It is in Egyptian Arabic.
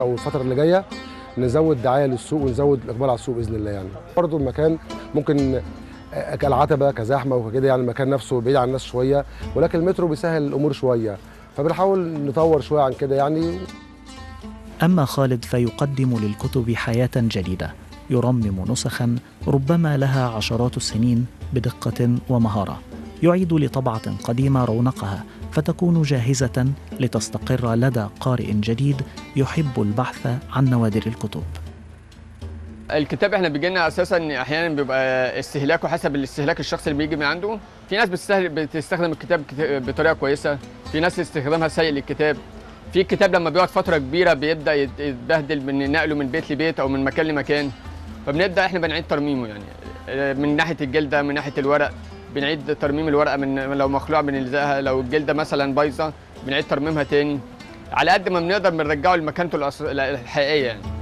او الفتره اللي جايه نزود دعايه للسوق ونزود الاقبال على السوق باذن الله يعني برضه المكان ممكن آه، كالعتبه كزحمه وكده يعني المكان نفسه بعيد عن الناس شويه ولكن المترو بيسهل الامور شويه فبنحاول نطور شويه عن كده يعني أما خالد فيقدم للكتب حياة جديدة يرمم نسخا ربما لها عشرات السنين بدقة ومهارة يعيد لطبعة قديمة رونقها فتكون جاهزة لتستقر لدى قارئ جديد يحب البحث عن نوادر الكتب الكتاب احنا بيجي لنا اساسا احيانا بيبقى استهلاكه حسب الاستهلاك الشخص اللي بيجي من عنده في ناس بتستهل... بتستخدم الكتاب كت- بطريقه كويسه في ناس استخدامها سيء للكتاب في الكتاب لما بيقعد فتره كبيره بيبدا يت- يتبهدل من نقله من بيت لبيت او من مكان لمكان فبنبدا احنا بنعيد ترميمه يعني آه، من ناحيه الجلده من ناحيه الورق بنعيد ترميم الورقه من لو مخلوع بنلزقها لو الجلده مثلا بايظه بنعيد ترميمها تاني على قد ما بنقدر بنرجعه لمكانته الأص- الحقيقيه يعني